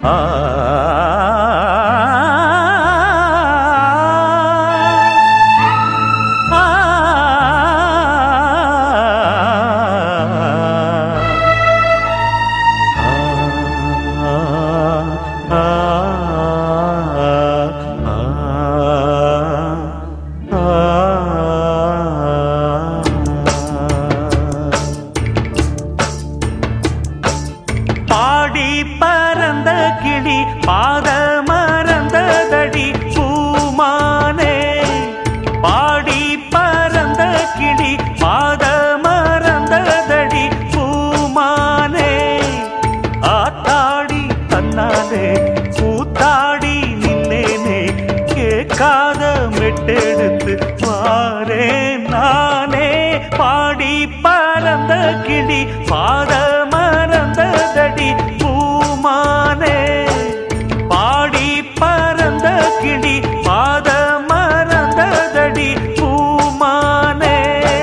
ஆ பாடி பறந்த கிளி பாத மறந்ததடி பூமானே பாடி பறந்த கிளி பாத மறந்ததடி பூமானே ஆத்தாடி தன்னாலே கூத்தாடி நின்னேனே கேட்காத மெட்டெடுத்து வாரே நானே பாடி பறந்த கிளி பாத மறந்ததடி பூமானே பாடி பறந்த கிளி பாத மறந்ததடி பூமானே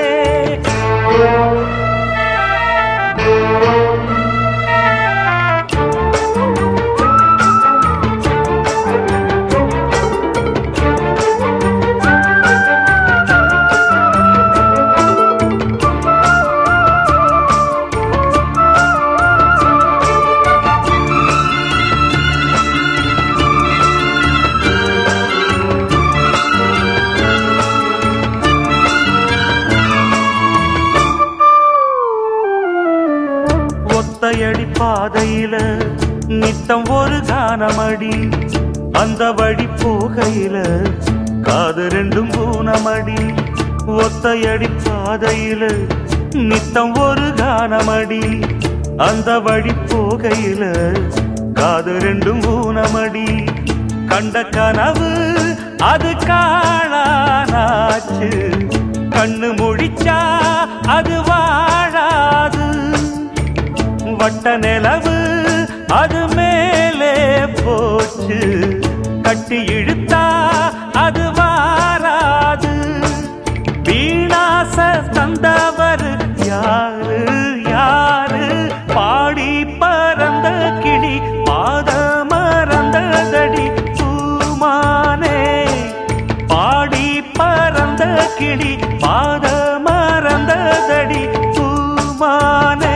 ஒத்தையடி பாதையில நித்தம் ஒரு கானமடி அந்த வழி போகையில காது ரெண்டும் பூனமடி ஒத்தையடி பாதையில நித்தம் ஒரு கானமடி அந்த வழி போகையில காது ரெண்டும் ஊனமடி கண்ட கனவு அது காணானாச்சு கண்ணு முழிச்சா அது வாழாது வட்ட நிலவு அது மேலே போச்சு கட்டி இழுத்தா அது வாராது வீணாச தந்தவர் யாரு யாரு பாடி பறந்த கிளி பாத மறந்ததடி பூமானே பாடி பறந்த கிளி பாத மறந்ததடி பூமானே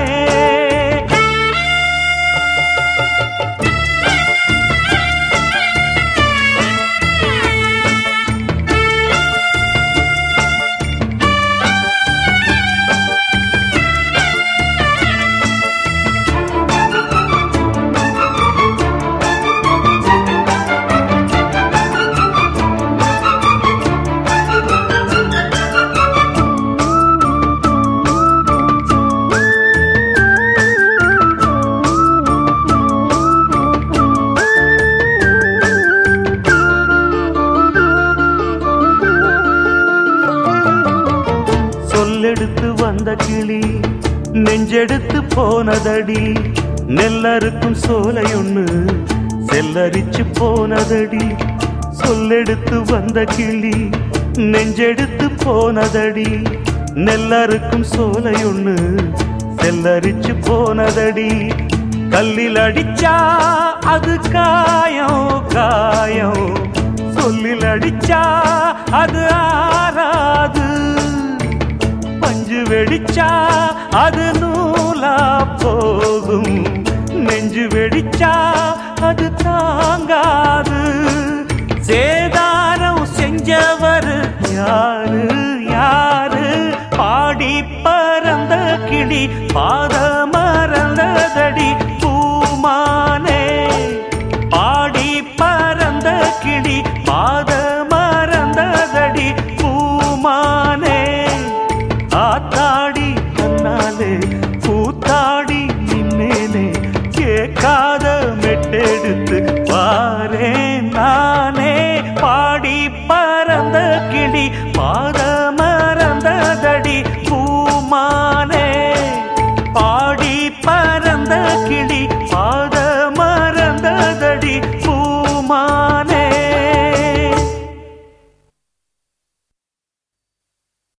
சொல்லெடுத்து வந்த கிளி நெஞ்செடுத்து போனதடி நெல்லறுக்கும் சோலையொன்னு செல்லரிச்சு போனதடி சொல்லெடுத்து வந்த கிளி நெஞ்செடுத்து போனதடி நெல்லறுக்கும் சோலையொன்னு செல்லரிச்சு போனதடி கல்லில் அடிச்சா அது காயம் காயம் சொல்லில் அடிச்சா அது ஆறாது பஞ்சு வெடிச்சா அது நூலா போகும் நெஞ்சு வெடிச்சா அது தாங்காது சேதாரம் செஞ்சவர் யாரு யாரு பாடி பறந்த கிளி பாத மறந்ததடி பூமானே பாடி பறந்த கிளி பாத மறந்ததடி பூமானே ஆத்தாடி கண்ணாலே பூத்தாடி